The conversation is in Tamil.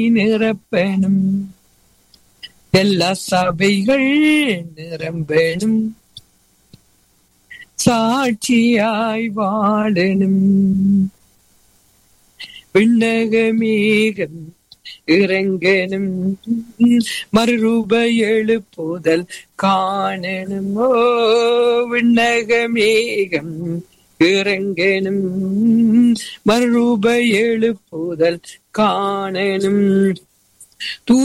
நிரப்பணும் எல்லா சபைகள் நிரம்பணும் சாட்சியாய் வாழணும் விண்ணகமேகம் இறங்கணும் மறுரூப எழுப்புதல் காணணும் ஓ விண்ணகமேகம் இறங்கணும் மறுரூப எழுப்புதல் காணணும்